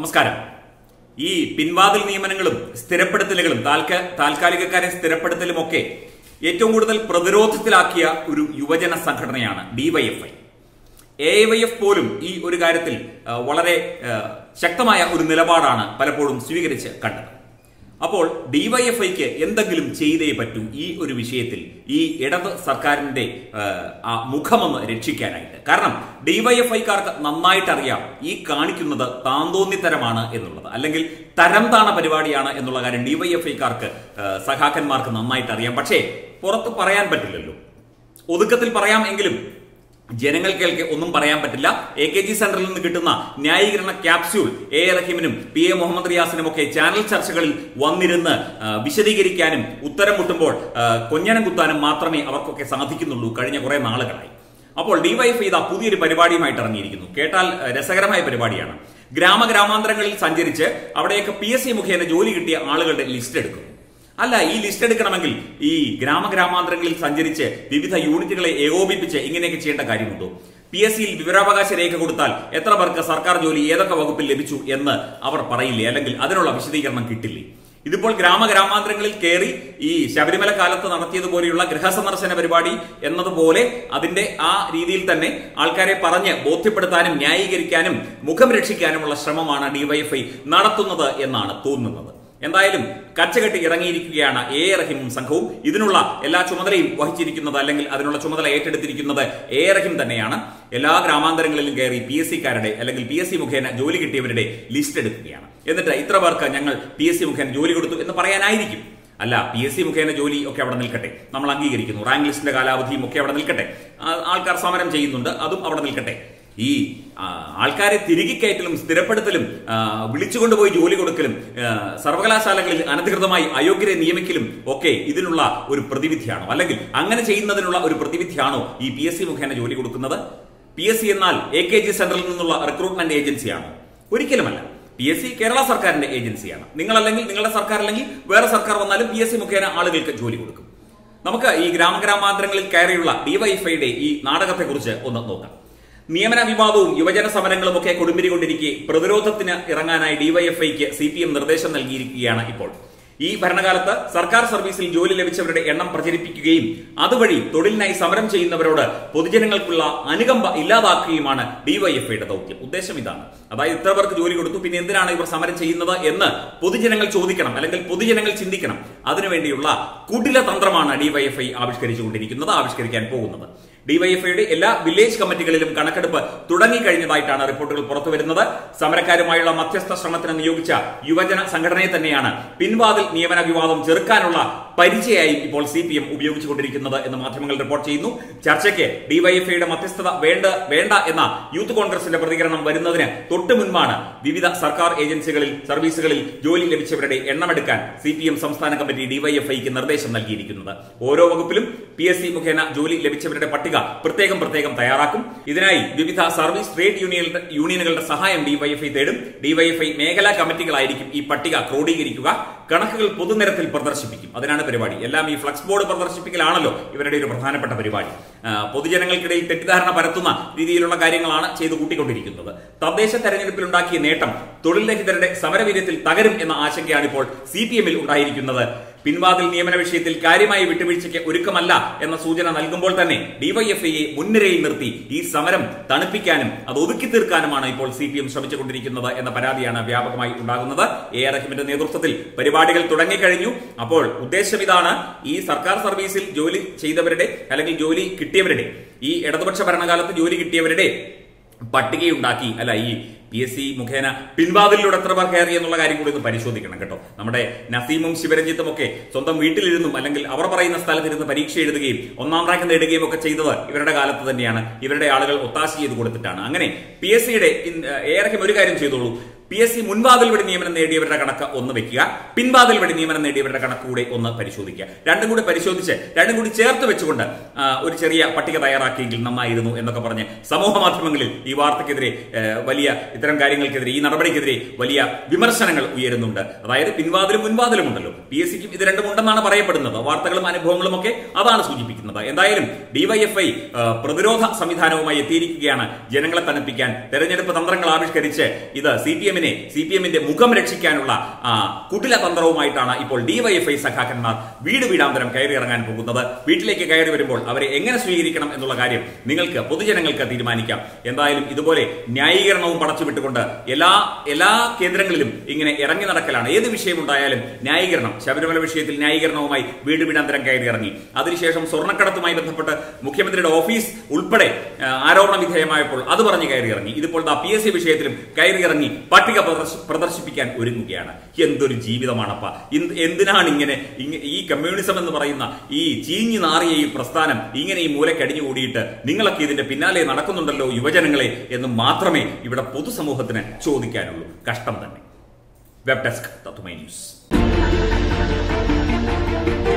നമസ്കാരം ഈ പിൻവാതിൽ നിയമനങ്ങളും സ്ഥിരപ്പെടുത്തലുകളും താൽക്ക താൽക്കാലികക്കാരെ സ്ഥിരപ്പെടുത്തലും ഒക്കെ ഏറ്റവും കൂടുതൽ പ്രതിരോധത്തിലാക്കിയ ഒരു യുവജന സംഘടനയാണ് ഡിവൈഎഫ്ഐ എ വൈ എഫ് പോലും ഈ ഒരു കാര്യത്തിൽ ആ, വളരെ ആ, ശക്തമായ ഒരു നിലപാടാണ് പലപ്പോഴും സ്വീകരിച്ച് കണ്ടത് അപ്പോൾ ഡിവൈഎഫ്ഐക്ക് എന്തെങ്കിലും ചെയ്തേ പറ്റൂ ഈ ഒരു വിഷയത്തിൽ ഈ ഇടത് സർക്കാരിന്റെ ആ, ആ മുഖമൊന്ന് രക്ഷിക്കാനായിട്ട് കാരണം ഡിവൈഎഫ്ഐക്കാർക്ക് നന്നായിട്ട് അറിയാം ഈ കാണിക്കുന്നത് താന്തോന്നിത്തരമാണ് എന്നുള്ളത് അല്ലെങ്കിൽ തരം താണ പരിപാടിയാണ് എന്നുള്ള കാര്യം ഡിവൈഎഫ്ഐക്കാർക്ക് സഖാക്കന്മാർക്ക് നന്നായിട്ട് അറിയാം പക്ഷേ പുറത്ത് പറയാൻ പറ്റില്ലല്ലോ ഒതുക്കത്തിൽ പറയാം എങ്കിലും ജനങ്ങൾക്കേൾക്ക് ഒന്നും പറയാൻ പറ്റില്ല എ കെ ജി സെന്ററിൽ നിന്ന് കിട്ടുന്ന ന്യായീകരണ ക്യാപ്സ്യൂൾ എ എ റഹീമിനും പി എ മുഹമ്മദ് റിയാസിനും ഒക്കെ ചാനൽ ചർച്ചകളിൽ വന്നിരുന്ന് ആ, വിശദീകരിക്കാനും ഉത്തരം മുട്ടുമ്പോൾ ആ, കൊഞ്ഞണം കുത്താനും മാത്രമേ അവർക്കൊക്കെ സാധിക്കുന്നുള്ളൂ കഴിഞ്ഞ കുറെ നാളുകളായി അപ്പോൾ ഡിവൈഫ് ഇതാ പുതിയൊരു പരിപാടിയുമായിട്ട് ഇറങ്ങിയിരിക്കുന്നു കേട്ടാൽ ആ, രസകരമായ പരിപാടിയാണ് ഗ്രാമഗ്രാമാന്തരങ്ങളിൽ സഞ്ചരിച്ച് അവിടെയൊക്കെ പി എസ് സി മുഖേന ജോലി കിട്ടിയ ആളുകളുടെ ലിസ്റ്റ് എടുക്കുന്നു അല്ല ഈ ലിസ്റ്റ് എടുക്കണമെങ്കിൽ ഈ ഗ്രാമഗ്രാമാന്തരങ്ങളിൽ സഞ്ചരിച്ച് വിവിധ യൂണിറ്റുകളെ ഏകോപിപ്പിച്ച് ഇങ്ങനെയൊക്കെ ചെയ്യേണ്ട കാര്യമുണ്ടോ പി എസ് സിയിൽ വിവരാവകാശ രേഖ കൊടുത്താൽ എത്ര പേർക്ക് സർക്കാർ ജോലി ഏതൊക്കെ വകുപ്പിൽ ലഭിച്ചു എന്ന് അവർ പറയില്ലേ അല്ലെങ്കിൽ അതിനുള്ള വിശദീകരണം കിട്ടില്ലേ ഇതിപ്പോൾ ഗ്രാമഗ്രാമാന്തരങ്ങളിൽ കയറി ഈ ശബരിമല കാലത്ത് നടത്തിയതുപോലെയുള്ള ഗൃഹസന്ദർശന പരിപാടി എന്നതുപോലെ അതിന്റെ ആ രീതിയിൽ തന്നെ ആൾക്കാരെ പറഞ്ഞ് ബോധ്യപ്പെടുത്താനും ന്യായീകരിക്കാനും മുഖം രക്ഷിക്കാനുമുള്ള ശ്രമമാണ് ഡിവൈഎഫ്ഐ നടത്തുന്നത് എന്നാണ് തോന്നുന്നത് എന്തായാലും കച്ചകെട്ടി ഇറങ്ങിയിരിക്കുകയാണ് എ എ റഹിമും സംഘവും ഇതിനുള്ള എല്ലാ ചുമതലയും വഹിച്ചിരിക്കുന്നത് അല്ലെങ്കിൽ അതിനുള്ള ചുമതല ഏറ്റെടുത്തിരിക്കുന്നത് എ എ റഹിം തന്നെയാണ് എല്ലാ ഗ്രാമാന്തരങ്ങളിലും കയറി പി എസ് സിക്കാരുടെ അല്ലെങ്കിൽ പി എസ് സി മുഖേന ജോലി കിട്ടിയവരുടെ ലിസ്റ്റ് എടുക്കുകയാണ് എന്നിട്ട് ഇത്ര പേർക്ക് ഞങ്ങൾ പി എസ് സി മുഖേന ജോലി കൊടുത്തു എന്ന് പറയാനായിരിക്കും അല്ല പി എസ് സി മുഖേന ജോലി ഒക്കെ അവിടെ നിൽക്കട്ടെ നമ്മൾ അംഗീകരിക്കുന്നു റാങ്ക് ലിസ്റ്റിന്റെ കാലാവധിയും ഒക്കെ അവിടെ നിൽക്കട്ടെ ആ- ആൾക്കാർ സമരം ചെയ്യുന്നുണ്ട് അതും അവിടെ നിൽക്കട്ടെ ഈ ആ, ആൾക്കാരെ തിരികെ കയറ്റലും സ്ഥിരപ്പെടുത്തലും ആ, വിളിച്ചുകൊണ്ടുപോയി ജോലി കൊടുക്കലും ആ, സർവകലാശാലകളിൽ അനധികൃതമായി അയോഗ്യരെ നിയമിക്കലും ഒക്കെ ഇതിനുള്ള ഒരു പ്രതിവിധിയാണോ അല്ലെങ്കിൽ അങ്ങനെ ചെയ്യുന്നതിനുള്ള ഒരു പ്രതിവിധിയാണോ ഈ പി എസ് സി മുഖേന ജോലി കൊടുക്കുന്നത് പി എസ് സി എന്നാൽ എ കെ ജി സെന്ററിൽ നിന്നുള്ള റിക്രൂട്ട്മെന്റ് ഏജൻസിയാണോ ഒരിക്കലുമല്ല പി എസ് സി കേരള സർക്കാരിന്റെ ഏജൻസിയാണ് നിങ്ങളല്ലെങ്കിൽ നിങ്ങളുടെ സർക്കാർ അല്ലെങ്കിൽ വേറെ സർക്കാർ വന്നാലും പി എസ് സി മുഖേന ആളുകൾക്ക് ജോലി കൊടുക്കും നമുക്ക് ഈ ഗ്രാമഗ്രാമാന്തരങ്ങളിൽ കയറിയുള്ള ഡിവൈഫൈയുടെ ഈ നാടകത്തെക്കുറിച്ച് ഒന്ന് നോക്കാം നിയമന വിവാദവും യുവജന സമരങ്ങളും ഒക്കെ കൊടുമ്പിരി കൊണ്ടിരിക്കെ പ്രതിരോധത്തിന് ഇറങ്ങാനായി ഡിവൈഎഫ്ഐക്ക് സി പി എം നിർദ്ദേശം നൽകിയിരിക്കുകയാണ് ഇപ്പോൾ ഈ ഭരണകാലത്ത് സർക്കാർ സർവീസിൽ ജോലി ലഭിച്ചവരുടെ എണ്ണം പ്രചരിപ്പിക്കുകയും അതുവഴി തൊഴിലിനായി സമരം ചെയ്യുന്നവരോട് പൊതുജനങ്ങൾക്കുള്ള അനുകമ്പ ഇല്ലാതാക്കുകയുമാണ് ഡിവൈഎഫ്ഐയുടെ ദൗത്യം ഉദ്ദേശം ഇതാണ് അതായത് ഇത്ര പേർക്ക് ജോലി കൊടുത്തു പിന്നെ എന്തിനാണ് ഇവർ സമരം ചെയ്യുന്നത് എന്ന് പൊതുജനങ്ങൾ ചോദിക്കണം അല്ലെങ്കിൽ പൊതുജനങ്ങൾ ചിന്തിക്കണം അതിനുവേണ്ടിയുള്ള കുടില തന്ത്രമാണ് ഡിവൈഎഫ്ഐ ആവിഷ്കരിച്ചുകൊണ്ടിരിക്കുന്നത് ആവിഷ്കരിക്കാൻ പോകുന്നത് ഡിവൈഎഫ്ഐയുടെ എല്ലാ വില്ലേജ് കമ്മിറ്റികളിലും കണക്കെടുപ്പ് തുടങ്ങിക്കഴിഞ്ഞതായിട്ടാണ് റിപ്പോർട്ടുകൾ പുറത്തുവരുന്നത് സമരക്കാരുമായുള്ള മധ്യസ്ഥ ശ്രമത്തിന് നിയോഗിച്ച യുവജന സംഘടനയെ തന്നെയാണ് പിൻവാതിൽ നിയമന വിവാദം ചെറുക്കാനുള്ള പരിചയമായി ഇപ്പോൾ സി പി എം ഉപയോഗിച്ചുകൊണ്ടിരിക്കുന്നത് എന്ന് മാധ്യമങ്ങൾ റിപ്പോർട്ട് ചെയ്യുന്നു ചർച്ചയ്ക്ക് ഡിവൈഎഫ്ഐയുടെ മധ്യസ്ഥത വേണ്ട വേണ്ട എന്ന യൂത്ത് കോൺഗ്രസിന്റെ പ്രതികരണം വരുന്നതിന് തൊട്ടു മുൻപാണ് വിവിധ സർക്കാർ ഏജൻസികളിൽ സർവീസുകളിൽ ജോലി ലഭിച്ചവരുടെ എണ്ണമെടുക്കാൻ സി പി എം സംസ്ഥാന കമ്മിറ്റി ഡിവൈഎഫ്ഐക്ക് നിർദ്ദേശം നൽകിയിരിക്കുന്നത് ഓരോ വകുപ്പിലും പി എസ് സി മുഖേന ജോലി ലഭിച്ചവരുടെ പട്ടിക പ്രത്യേകം പ്രത്യേകം തയ്യാറാക്കും ഇതിനായി വിവിധ സർവീസ് ട്രേഡ് യൂണിയനുകളുടെ യൂണിയനുകളുടെ സഹായം ഡിവൈഎഫ്ഐ തേടും ഡിവൈഎഫ്ഐ മേഖലാ കമ്മിറ്റികളായിരിക്കും ഈ പട്ടിക ക്രോഡീകരിക്കുക കണക്കുകൾ പൊതുനിരത്തിൽ പ്രദർശിപ്പിക്കും അതിനാണ് പരിപാടി എല്ലാം ഈ ഫ്ലക്സ് ബോർഡ് പ്രദർശിപ്പിക്കലാണല്ലോ ഇവരുടെ ഒരു പ്രധാനപ്പെട്ട പരിപാടി ആ, പൊതുജനങ്ങൾക്കിടയിൽ തെറ്റിദ്ധാരണ പരത്തുന്ന രീതിയിലുള്ള കാര്യങ്ങളാണ് ചെയ്തു കൂട്ടിക്കൊണ്ടിരിക്കുന്നത് തദ്ദേശ തെരഞ്ഞെടുപ്പിൽ ഉണ്ടാക്കിയ നേട്ടം തൊഴിൽ രഹിതരുടെ സമരവീര്യത്തിൽ തകരും എന്ന ആശങ്കയാണ് ഇപ്പോൾ സി പി എമ്മിൽ ഉണ്ടായിരിക്കുന്നത് പിൻവാതിൽ നിയമന വിഷയത്തിൽ കാര്യമായ വിട്ടുവീഴ്ചയ്ക്ക് ഒരുക്കമല്ല എന്ന സൂചന നൽകുമ്പോൾ തന്നെ ഡിവൈഎഫ്ഐയെ മുൻനിരയിൽ നിർത്തി ഈ സമരം തണുപ്പിക്കാനും അത് ഒതുക്കി തീർക്കാനുമാണ് ഇപ്പോൾ സി പി എം ശ്രമിച്ചുകൊണ്ടിരിക്കുന്നത് എന്ന പരാതിയാണ് വ്യാപകമായി ഉണ്ടാകുന്നത് എ ആർ റഹീമിന്റെ നേതൃത്വത്തിൽ പരിപാടികൾ തുടങ്ങിക്കഴിഞ്ഞു അപ്പോൾ ഉദ്ദേശം ഇതാണ് ഈ സർക്കാർ സർവീസിൽ ജോലി ചെയ്തവരുടെ അല്ലെങ്കിൽ ജോലി കിട്ടിയവരുടെ ഈ ഇടതുപക്ഷ ഭരണകാലത്ത് ജോലി കിട്ടിയവരുടെ പട്ടികയുണ്ടാക്കി അല്ല ഈ പി എസ് സി മുഖേന പിൻവാതിലൂടെ എത്ര പേർ കയറി എന്നുള്ള കാര്യം കൂടി ഒന്ന് പരിശോധിക്കണം കേട്ടോ നമ്മുടെ നസീമും ശിവരഞ്ജിത്തും ഒക്കെ സ്വന്തം വീട്ടിലിരുന്നും അല്ലെങ്കിൽ അവർ പറയുന്ന സ്ഥലത്തിരുന്ന് പരീക്ഷ എഴുതുകയും ഒന്നാം റാങ്ക് നേടുകയും ഒക്കെ ചെയ്തത് ഇവരുടെ കാലത്ത് തന്നെയാണ് ഇവരുടെ ആളുകൾ ഒത്താശ ചെയ്ത് കൊടുത്തിട്ടാണ് അങ്ങനെ പി എസ് സിയുടെ ഏറെക്കും ഒരു കാര്യം ചെയ്തോളൂ പി എസ് സി മുൻവാതിൽ വഴി നിയമനം നേടിയവരുടെ കണക്ക് ഒന്ന് വെക്കുക പിൻവാതിൽ വഴി നിയമനം നേടിയവരുടെ കണക്ക് കൂടെ ഒന്ന് പരിശോധിക്കുക രണ്ടും കൂടി പരിശോധിച്ച് രണ്ടും കൂടി ചേർത്ത് വെച്ചുകൊണ്ട് ആ, ഒരു ചെറിയ പട്ടിക തയ്യാറാക്കിയെങ്കിൽ നന്നായിരുന്നു എന്നൊക്കെ പറഞ്ഞ് സമൂഹ മാധ്യമങ്ങളിൽ ഈ വാർത്തക്കെതിരെ ഏ, വലിയ ഇത്തരം കാര്യങ്ങൾക്കെതിരെ ഈ നടപടിക്കെതിരെ വലിയ വിമർശനങ്ങൾ ഉയരുന്നുണ്ട് അതായത് പിൻവാതിലും മുൻവാതിലും ഉണ്ടല്ലോ പി എസ് സിക്കും ഇത് രണ്ടും ഉണ്ടെന്നാണ് പറയപ്പെടുന്നത് വാർത്തകളും അനുഭവങ്ങളും ഒക്കെ അതാണ് സൂചിപ്പിക്കുന്നത് എന്തായാലും ഡിവൈഎഫ്ഐ പ്രതിരോധ സംവിധാനവുമായി എത്തിയിരിക്കുകയാണ് ജനങ്ങളെ തണുപ്പിക്കാൻ തെരഞ്ഞെടുപ്പ് തന്ത്രങ്ങൾ ആവിഷ്കരിച്ച് ഇത് സി പി എമ്മിനെ എമ്മിനെ സി പി എമ്മിന്റെ മുഖം രക്ഷിക്കാനുള്ള ആ, കുടില തന്ത്രവുമായിട്ടാണ് ഇപ്പോൾ ഡിവൈഎഫ്ഐ സഖാക്കന്മാർ വീട് വീടാന്തരം കയറി ഇറങ്ങാൻ പോകുന്നത് വീട്ടിലേക്ക് കയറി വരുമ്പോൾ അവരെ എങ്ങനെ സ്വീകരിക്കണം എന്നുള്ള കാര്യം നിങ്ങൾക്ക് പൊതുജനങ്ങൾക്ക് തീരുമാനിക്കാം എന്തായാലും ഇതുപോലെ ന്യായീകരണവും പടച്ചുവിട്ടുകൊണ്ട് എല്ലാ എല്ലാ കേന്ദ്രങ്ങളിലും ഇങ്ങനെ ഇറങ്ങി നടക്കലാണ് ഏത് വിഷയമുണ്ടായാലും ന്യായീകരണം ശബരിമല വിഷയത്തിൽ ന്യായീകരണവുമായി വീട് വീടാന്തരം കയറി ഇറങ്ങി അതിനുശേഷം സ്വർണ്ണക്കടത്തുമായി ബന്ധപ്പെട്ട് മുഖ്യമന്ത്രിയുടെ ഓഫീസ് ഉൾപ്പെടെ ആ, ആരോപണ വിധേയമായപ്പോൾ അത് പറഞ്ഞ് കയറി ഇറങ്ങി ഇതിപ്പോൾ ദാ പി എസ് സി വിഷയത്തിലും കയറി ഇറങ്ങി പട്ടിക പ്രദർശ- പ്രദർശിപ്പിക്കാൻ ഒരുങ്ങുകയാണ് എന്തൊരു ജീവിതമാണപ്പ ഇന്ന് എന്തിനാണ് ഇങ്ങനെ ഇങ്ങ- ഈ കമ്മ്യൂണിസം എന്ന് പറയുന്ന ഈ ചീഞ്ഞു നാറിയ ഈ പ്രസ്ഥാനം ഇങ്ങനെ ഈ മൂലക്കടിഞ്ഞു കൂടിയിട്ട് നിങ്ങളൊക്കെ ഇതിന്റെ പിന്നാലെ നടക്കുന്നുണ്ടല്ലോ യുവജനങ്ങളെ എന്ന് മാത്രമേ ഇവിടെ പൊതുസമൂഹത്തിന് ചോദിക്കാനുള്ളൂ കഷ്ടം തന്നെ വെബ് ഡെസ്ക് തത്തുമൈ ന്യൂസ്